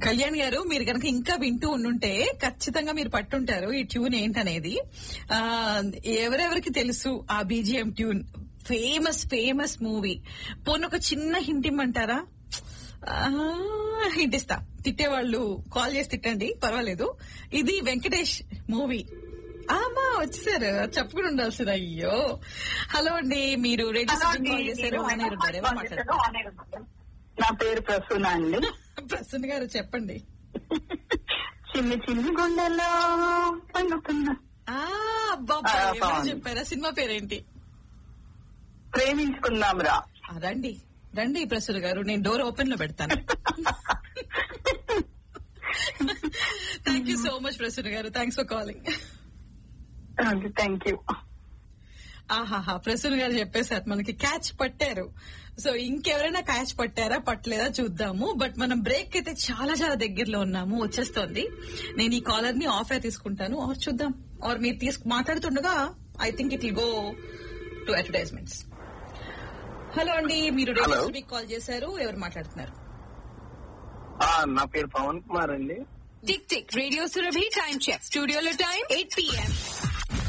కళ్యాణ్ గారు మీరు కనుక ఇంకా వింటూ ఉండుంటే ఖచ్చితంగా మీరు పట్టుంటారు ఈ ట్యూన్ ఏంటనేది ఆ ఎవరెవరికి తెలుసు ఆ BGM tune famous famous movie పోనీ ఒక చిన్న హింట్ ఇమ్మంటారా హింట్ ఇస్తా తిట్టేవాళ్ళు కాల్ చేసి తిట్టండి పర్వాలేదు ఇది వెంకటేష్ మూవీ ఆమా వచ్చేసారు చెప్పకుండా ఉండాల్సింది అయ్యో హలో అండి మీరు రేడియో స్టేషన్ కాల్ చేశారు ఆన్ ఎయిర్ ఉన్నారు ఎవరు మాట్లాడతారు నా పేరు ప్రసూన అండి ప్రసన్న గారు చెప్పండి చిన్ని చిన్ని గుండెల్లో పండుతున్నా ఆ అబ్బబ్బా, ఆ, ఎవరో బాగుంది. చెప్పారా సినిమా పేరేంటి ప్రేమించుకుందాం రా ఆ, రండి రండి ప్రసన్న గారు నేను డోర్ ఓపెన్ లో పెడతాను thank you so much Prasanna garu thanks for calling thank you ఆహాహా ప్రసన్న గారు చెప్పేశారు మనకి క్యాచ్ పట్టారు సో ఇంకెవరైనా క్యాచ్ పట్టారా పట్టలేదా చూద్దాము బట్ మనం బ్రేక్ అయితే చాలా చాలా దగ్గరలో ఉన్నాము వచ్చేస్తోంది నేను ఈ కాలర్ ని ఆఫ్ అయి తీసుకుంటాను ఆర్ చూద్దాం ఆర్ మీరు తీసుకు మాట్లాడుతుండగా I think it will go to advertisements hello అండి మీరు Hello. రేడియో కాల్ చేశారు ఎవరు మాట్లాడుతున్నారు ఆ, నా పేరు పవన్ కుమార్ అండి tick tick radio Surabhi time check స్టూడియోలో టైం ఎయిట్ పిఎం